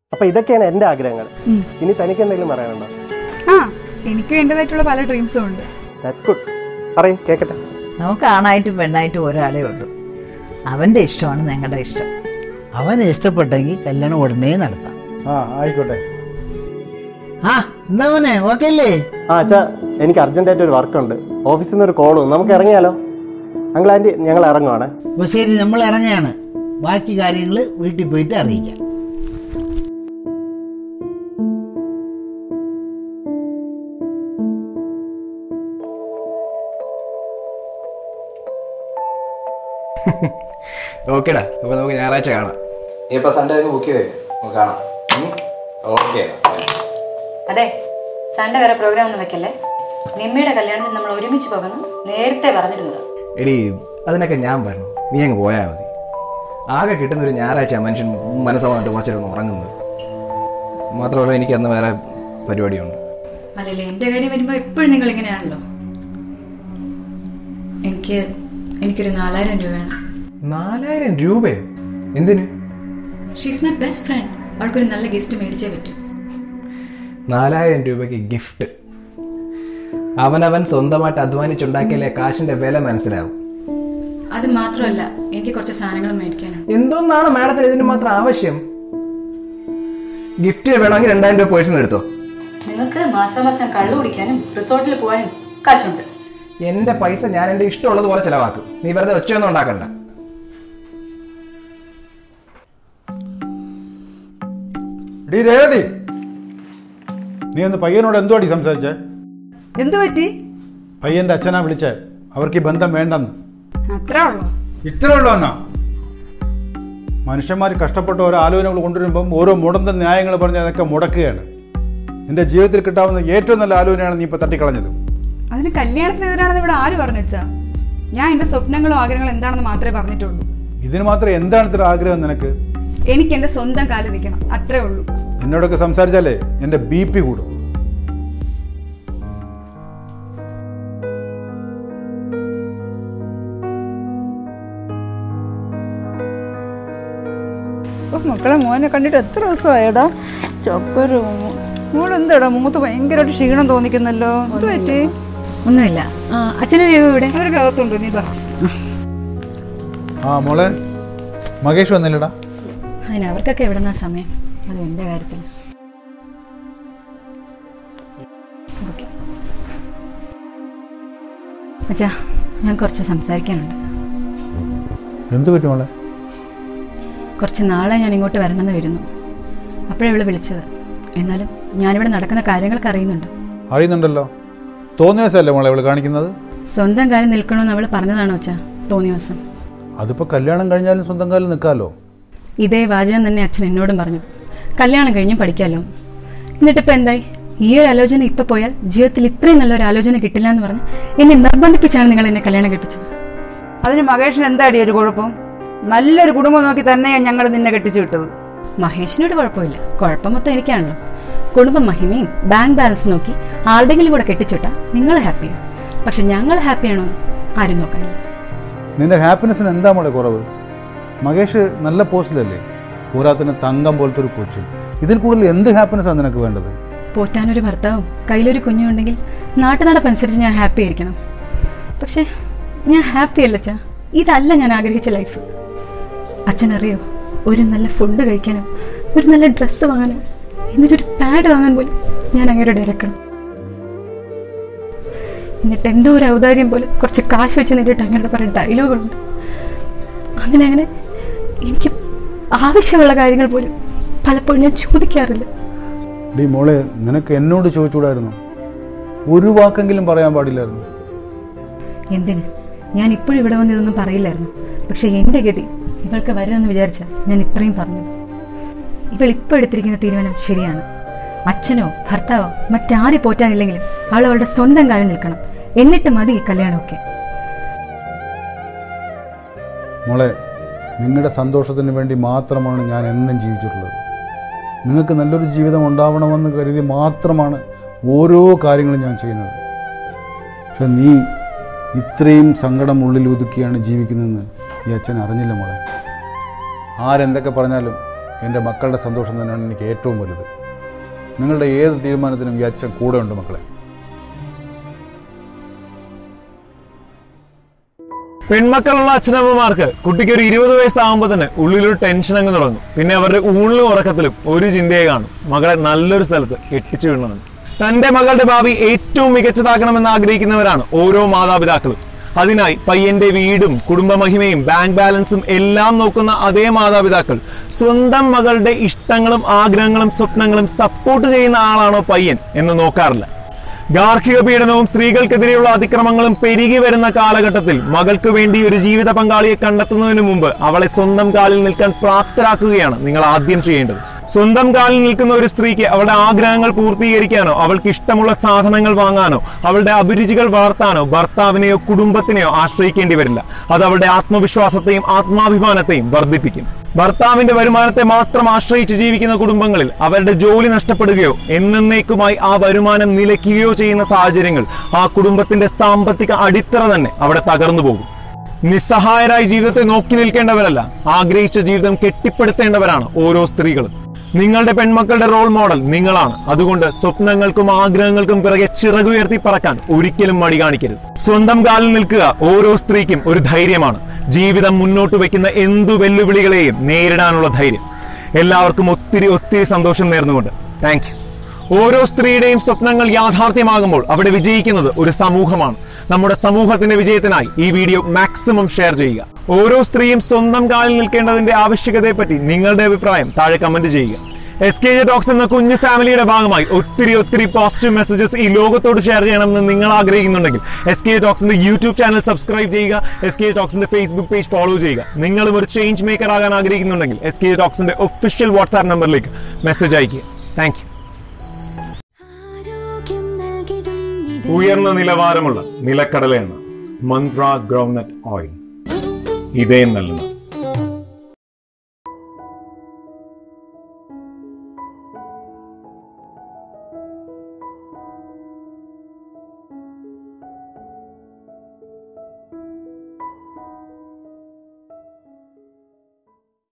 അപ്പൊ ഇതൊക്കെയാണ് എന്റെ ആഗ്രഹങ്ങൾ ഇനി തനിക്ക് എന്തെങ്കിലും പറയാനുണ്ടോ ആ എനിക്കും എൻ്റെതായിട്ടുള്ള പല ഡ്രീംസും ഉണ്ട് ദാറ്റ്സ് ഗുഡ് പറയും കേക്കട്ടെ നമുക്ക് ആണായിട്ടും പെണ്ണായിട്ടും ഒരാളേ ഉള്ളൂ അവൻ്റെ ഇഷ്ടമാണ് ഞങ്ങളുടെ ഇഷ്ടം അവനെ ഇഷ്ടപ്പെട്ടെങ്കിൽ കല്യാണം ഉടനെ നടത്താം ആ ആയിക്കോട്ടെ ആ എന്താ മോനെ ഓക്കെ അല്ലേ ആ അച്ഛാ എനിക്ക് അർജന്റായിട്ട് ഒരു വർക്ക് ഉണ്ട് ഓഫീസിൽ നിന്ന് ഒരു കോൾ വന്നു നമുക്ക് ഇറങ്ങിയാലോ അങ്കിൾ ആൻറ്റി ഞങ്ങൾ ഇറങ്ങുവാണേ അപ്പോൾ ശരി നമ്മൾ ഇറങ്ങുകയാണ് ബാക്കി കാര്യങ്ങൾ വീട്ടിൽ പോയിട്ട് അറിയിക്കാം ഓക്കേടാ അപ്പൊ നമുക്ക് ഞായറാഴ്ച കാണാം നീ ഇപ്പൊ സൺഡേ അങ്ങ് ബുക്ക് ചെയ്തേ നമുക്ക് കാണാം ഓക്കെ അതെ സൺഡേ വരെ പ്രോഗ്രാം ഒന്നും വെക്കല്ലേ നിമ്മയുടെ കല്യാണത്തിന് നമ്മൾ ഒരുമിച്ച് പോകുന്നു നേരത്തെ പറഞ്ഞിരുന്നത് എടി അതിനൊക്കെ ഞാൻ പറഞ്ഞു നീ അങ്ങ് പോയാൽ മതി ആകെ കിട്ടുന്ന ഒരു ഞായറാഴ്ച മനുഷ്യൻ മനസ്സമായിട്ട് കുറച്ചേരം ഒന്ന് ഉറങ്ങുന്നത് മാത്രമല്ല എനിക്ക് അന്ന് വേറെ പരിപാടിയുണ്ട് അല്ലല്ലേ എന്റെ കാര്യം വരുമ്പോ എപ്പോഴും നിങ്ങൾ ഇങ്ങനെയാണല്ലോ എനിക്ക് എനിക്കൊരു നാലായിരം രൂപ വേണം നാലായിരം രൂപയോ എന്തിന് ഷീസ് മൈ ബെസ്റ്റ് ഫ്രണ്ട് അവൾക്കൊരു നല്ല ഗിഫ്റ്റ് മേടിച്ചേ പറ്റൂ നാലായിരം രൂപയ്ക്ക് ഗിഫ്റ്റ് അവനവൻ സ്വന്തമായിട്ട് അധ്വാനിച്ചുണ്ടാക്കിയാലേ കാശിന്റെ വില മനസ്സിലാവും അത് മാത്രമല്ല എനിക്ക് കുറച്ച് സാധനങ്ങൾ മേടിക്കാനുണ്ട് എന്തോന്നാണ് മാഡത്തിന് ഇതിന് മാത്രം ആവശ്യം ഗിഫ്റ്റ് വേണമെങ്കിൽ രണ്ടായിരം രൂപ പേഴ്സൺ എടുത്തോ നിങ്ങൾക്ക് മാസം മാസം കള്ളു കുടിക്കാനും റിസോർട്ടിൽ പോകാനും കാശുണ്ട് എന്റെ പൈസ ഞാൻ എന്റെ ഇഷ്ടമുള്ളത് പോലെ ചെലവാക്കും നീ വെറുതെ ഒച്ചയൊന്നും ഉണ്ടാക്കണ്ട ഡീ രേവതി നീ ഒന്ന് പയ്യനോട് എന്തുവാടി സംസാരിച്ചേ എന്തു പറ്റി പയ്യന്റെ അച്ഛനാ വിളിച്ചേ അവർക്ക് ഈ ബന്ധം വേണ്ടെന്ന് അത്രേ ഉള്ളൂ ഇത്ര ഉള്ളൂന്നാ മനുഷ്യന്മാർ കഷ്ടപ്പെട്ട ഓരോ ആലോചനകൾ കൊണ്ടുവരുമ്പം ഓരോ മുടന്ത ന്യായങ്ങൾ പറഞ്ഞ് അതൊക്കെ മുടക്കുകയാണ് നിന്റെ ജീവിതത്തിൽ കിട്ടാവുന്ന ഏറ്റവും നല്ല ആലോചനയാണ് നീ ഇപ്പൊ തട്ടിക്കളഞ്ഞത് അതിന് കല്യാണത്തിനെതിരാണെന്ന് ഇവിടെ ആര് പറഞ്ഞു വെച്ചാ ഞാൻ എന്റെ സ്വപ്നങ്ങളും ആഗ്രഹങ്ങളും എന്താണെന്ന് മാത്രമേ പറഞ്ഞിട്ടുള്ളൂ ഇതിന് മാത്രം എന്താണ് ഇത്ര ആഗ്രഹം നിനക്ക് എനിക്ക് എന്റെ സ്വന്തം കാലിൽ നിൽക്കണം അത്രേ ഉള്ളൂ എന്നോടൊക്കെ സംസാരിച്ചാലേ എൻ്റെ ബി പി കൂടും ഓ, മക്കളെ മോനെ കണ്ടിട്ട് എത്ര ദിവസമായടാ ചക്കര മോളെന്താടാ മൂത്ത് ഭയങ്കരമായിട്ട് ക്ഷീണം തോന്നിക്കുന്നല്ലോ എന്ത് പറ്റി ഒന്നുമില്ല അച്ഛൻ്റെ രൂപ ഇവിടെ അവരൊക്കെ അകത്തുണ്ട് നീ പറ ആ മോളെ മകേഷ് വന്നില്ലടാ അതിന് അവർക്കൊക്കെ എവിടുന്ന സമയം അത് എൻ്റെ കാര്യത്തിൽ ഓക്കെ അച്ഛാ ഞാൻ കുറച്ച് സംസാരിക്കാനുണ്ട് എന്ത് പറ്റും മോളെ കുറച്ച് നാളെ ഞാൻ ഇങ്ങോട്ട് വരണമെന്ന് വരുന്നു അപ്പോഴേ ഇവള് വിളിച്ചത് എന്നാലും ഞാനിവിടെ നടക്കുന്ന കാര്യങ്ങളൊക്കെ അറിയുന്നുണ്ട് അറിയുന്നുണ്ടല്ലോ തോന്നിയ ദിവസമല്ലേ മോളെ അവള് കാണിക്കുന്നത് സ്വന്തം കാര്യം നിൽക്കണമെന്ന് അവൾ പറഞ്ഞതാണോ അച്ഛാ തോന്നിയ ദിവസം അതിപ്പോൾ കല്യാണം കഴിഞ്ഞാലും സ്വന്തം കാലിൽ നിൽക്കാമല്ലോ ഇതേ വാചകം തന്നെ അച്ഛൻ എന്നോടും പറഞ്ഞു കല്യാണം കഴിഞ്ഞ് പഠിക്കാമല്ലോ എന്നിട്ടിപ്പോൾ എന്തായി ഈ ഒരു ആലോചന ഇപ്പൊ പോയാൽ ജീവിതത്തിൽ ഇത്രയും നല്ലൊരു ആലോചന കിട്ടില്ല എന്ന് പറഞ്ഞ് എന്നെ നിർബന്ധിപ്പിച്ചാണ് നിങ്ങൾ എന്നെ കല്യാണം കഴിപ്പിച്ചത് അതിന് മകേഷിന് എന്താടി ഒരു കുഴപ്പം നല്ലൊരു കുടുംബം നോക്കി തന്നെയാണ് ഞങ്ങൾ നിന്നെ കെട്ടിച്ചു വിട്ടത് മഹേഷിനോട് കുഴപ്പമില്ല കുഴപ്പം മൊത്തം എനിക്കാണല്ലോ കുടുംബ മഹിമയും ബാങ്ക് ബാലൻസ് നോക്കി ആരുടെങ്കിലും കൂടെ കെട്ടിച്ചുവിട്ടാ നിങ്ങൾ ഹാപ്പിയാണ് പക്ഷെ ഞങ്ങൾ ഹാപ്പിയാണോ ആരും നോക്കാനില്ല നിന്റെ ഹാപ്പിനെസ്സിന് എന്താ മോളെ കുറവ് മകേഷ് നല്ല പോസ്റ്റിലല്ലേ പോരാത്തിന് തങ്കം പോലത്തെ ഒരു കൊച്ചു ഇതിൽ കൂടുതൽ എന്ത് ഹാപ്പിനെസ്സാണ് നിനക്ക് വേണ്ടത് പോറ്റാനൊരു ഭർത്താവും കയ്യിലൊരു കുഞ്ഞും ഉണ്ടെങ്കിൽ നാട്ടുനടപ്പനുസരിച്ച് ഞാൻ ഹാപ്പി ആയിരിക്കണം പക്ഷെ ഞാൻ ഹാപ്പി അല്ല അച്ഛാ ഇതല്ല ഞാൻ ആഗ്രഹിച്ച ലൈഫ് അച്ഛനറിയോ ഒരു നല്ല ഫുഡ് കഴിക്കാനും ഒരു നല്ല ഡ്രസ്സ് വാങ്ങാനും എന്നിട്ടൊരു പാഡ് വാങ്ങാൻ പോലും ഞാൻ അങ്ങനെ ഇറക്കണം എന്നിട്ട് എന്തോ ഒരു ഔദാര്യം പോലെ കുറച്ച് കാശ് വെച്ച് നേരിട്ട് അങ്ങനെ പറയുന്ന ഡയലോഗുണ്ട് അങ്ങനെ അങ്ങനെ എനിക്ക് ആവശ്യമുള്ള കാര്യങ്ങൾ പോലും പലപ്പോഴും ഞാൻ ചോദിക്കാറില്ല ഡീ മോളെ നിനക്ക് എന്നോട് ചോദിച്ചുകൂടായിരുന്നു ഒരു വാക്കെങ്കിലും പറയാൻ പാടില്ലായിരുന്നു എന്തിന് ഞാൻ ഇപ്പോഴും ഇവിടെ വന്ന് ഇതൊന്നും പറയില്ലായിരുന്നു പക്ഷെ എൻ്റെ ഗതി ഇവൾക്ക് വരുമെന്ന് വിചാരിച്ച ഞാൻ ഇത്രയും പറഞ്ഞത് ഇവൾ ഇപ്പോൾ എടുത്തിരിക്കുന്ന തീരുമാനം ശരിയാണ് അച്ഛനോ ഭർത്താവോ മറ്റാരെ പോറ്റാനില്ലെങ്കിലും അവൾ അവളുടെ സ്വന്തം കാലിൽ നിൽക്കണം എന്നിട്ട് മതി ഈ കല്യാണമൊക്കെ മോളെ നിങ്ങളുടെ സന്തോഷത്തിന് വേണ്ടി മാത്രമാണ് ഞാൻ എന്നും ജീവിച്ചിട്ടുള്ളത് നിങ്ങൾക്ക് നല്ലൊരു ജീവിതം ഉണ്ടാവണമെന്ന് കരുതി മാത്രമാണ് ഓരോ കാര്യങ്ങളും ഞാൻ ചെയ്യുന്നത് പക്ഷെ നീ ഇത്രയും സങ്കടം ഉള്ളിൽ ഒതുക്കിയാണ് ജീവിക്കുന്നതെന്ന് ഈ അച്ഛൻ അറിഞ്ഞില്ല മോളെ ആരെന്തൊക്കെ പറഞ്ഞാലും എൻ്റെ മക്കളുടെ സന്തോഷം തന്നെയാണ് എനിക്ക് ഏറ്റവും വലുത് നിങ്ങളുടെ ഏത് തീരുമാനത്തിനും ഈ അച്ഛൻ കൂടെ ഉണ്ട് മക്കളെ പെൺമക്കളുള്ള അച്ഛനമ്മമാർക്ക് കുട്ടിക്ക് ഒരു ഇരുപത് വയസ്സാകുമ്പോൾ തന്നെ ഉള്ളിലൊരു ടെൻഷൻ അങ്ങ് തുടങ്ങും പിന്നെ അവരുടെ ഊണിലും ഉറക്കത്തിലും ഒരു ചിന്തയെ കാണും മകളെ നല്ലൊരു സ്ഥലത്ത് എത്തിച്ചു വിടണമെന്ന് തന്റെ മകളുടെ ഭാവി ഏറ്റവും മികച്ചതാക്കണമെന്ന് ആഗ്രഹിക്കുന്നവരാണ് ഓരോ മാതാപിതാക്കളും അതിനായി പയ്യന്റെ വീടും കുടുംബമഹിമയും ബാങ്ക് ബാലൻസും എല്ലാം നോക്കുന്ന അതേ മാതാപിതാക്കൾ സ്വന്തം മകളുടെ ഇഷ്ടങ്ങളും ആഗ്രഹങ്ങളും സ്വപ്നങ്ങളും സപ്പോർട്ട് ചെയ്യുന്ന ആളാണോ പയ്യൻ എന്ന് നോക്കാറില്ല ഗാർഹിക പീഡനവും സ്ത്രീകൾക്കെതിരെയുള്ള അതിക്രമങ്ങളും പെരുകി വരുന്ന കാലഘട്ടത്തിൽ മകൾക്ക് വേണ്ടി ഒരു ജീവിത പങ്കാളിയെ കണ്ടെത്തുന്നതിന് മുമ്പ് അവളെ സ്വന്തം കാലിൽ നിൽക്കാൻ പ്രാപ്തരാക്കുകയാണ് നിങ്ങൾ ആദ്യം ചെയ്യേണ്ടത് സ്വന്തം കാലിൽ നിൽക്കുന്ന ഒരു സ്ത്രീക്ക് അവളുടെ ആഗ്രഹങ്ങൾ പൂർത്തീകരിക്കാനോ അവൾക്ക് ഇഷ്ടമുള്ള സാധനങ്ങൾ വാങ്ങാനോ അവളുടെ അഭിരുചികൾ വളർത്താനോ ഭർത്താവിനെയോ കുടുംബത്തിനെയോ ആശ്രയിക്കേണ്ടി വരില്ല അത് അവളുടെ ആത്മവിശ്വാസത്തെയും ആത്മാഭിമാനത്തെയും വർദ്ധിപ്പിക്കും ഭർത്താവിന്റെ വരുമാനത്തെ മാത്രം ആശ്രയിച്ച് ജീവിക്കുന്ന കുടുംബങ്ങളിൽ അവരുടെ ജോലി നഷ്ടപ്പെടുകയോ എന്നേക്കുമായി ആ വരുമാനം നിലയ്ക്കുകയോ ചെയ്യുന്ന സാഹചര്യങ്ങൾ ആ കുടുംബത്തിന്റെ സാമ്പത്തിക അടിത്തറ തന്നെ അവിടെ തകർന്നു പോകും നിസ്സഹായരായി ജീവിതത്തെ നോക്കി നിൽക്കേണ്ടവരല്ല ആഗ്രഹിച്ച ജീവിതം കെട്ടിപ്പടുത്തേണ്ടവരാണ് ഓരോ സ്ത്രീകളും നിങ്ങളുടെ പെൺമക്കളുടെ റോൾ മോഡൽ നിങ്ങളാണ് അതുകൊണ്ട് സ്വപ്നങ്ങൾക്കും ആഗ്രഹങ്ങൾക്കും പിറകെ ചിറകുയർത്തി പറക്കാൻ ഒരിക്കലും മടി കാണിക്കരുത് സ്വന്തം കാലിൽ നിൽക്കുക ഓരോ സ്ത്രീക്കും ഒരു ധൈര്യമാണ് ജീവിതം മുന്നോട്ട് വയ്ക്കുന്ന എന്തു വെല്ലുവിളികളെയും നേരിടാനുള്ള ധൈര്യം എല്ലാവർക്കും ഒത്തിരി ഒത്തിരി സന്തോഷം നേർന്നുകൊണ്ട് താങ്ക് യു ഓരോ സ്ത്രീയുടെയും സ്വപ്നങ്ങൾ യാഥാർത്ഥ്യമാകുമ്പോൾ അവിടെ വിജയിക്കുന്നത് ഒരു സമൂഹമാണ് നമ്മുടെ സമൂഹത്തിന്റെ വിജയത്തിനായി ഈ വീഡിയോ മാക്സിമം ഷെയർ ചെയ്യുക ഓരോ സ്ത്രീയും സ്വന്തം കാലിൽ നിൽക്കേണ്ടതിന്റെ ആവശ്യകതയെപ്പറ്റി നിങ്ങളുടെ അഭിപ്രായം താഴെ കമന്റ് ചെയ്യുക എസ് കെ ജെ ടോക്സ് എന്ന കുഞ്ഞു ഫാമിലിയുടെ ഭാഗമായി ഒത്തിരി ഒത്തിരി പോസിറ്റീവ് മെസ്സേജസ് ഈ ലോകത്തോട് ഷെയർ ചെയ്യണമെന്ന് നിങ്ങൾ ആഗ്രഹിക്കുന്നുണ്ടെങ്കിൽ എസ് കെ ടോക്സിന്റെ യൂട്യൂബ് ചാനൽ സബ്സ്ക്രൈബ് ചെയ്യുക എസ് കെ ടോക്സിന്റെ ഫേസ്ബുക്ക് പേജ് ഫോളോ ചെയ്യുക നിങ്ങളും ഒരു ചേഞ്ച് മേക്കർ ആകാൻ ആഗ്രഹിക്കുന്നുണ്ടെങ്കിൽ എസ് കെ ടോക്സിന്റെ ഒഫീഷ്യൽ വാട്സാപ്പ് നമ്പറിലേക്ക് മെസ്സേജ് അയക്കുക താങ്ക് യു ഉയർന്ന നിലവാരമുള്ള നിലക്കടലയാണ് മന്ത്ര ഗ്രൗണ്ട്നട്ട് ഓയിൽ ഇതേ നൽകുന്ന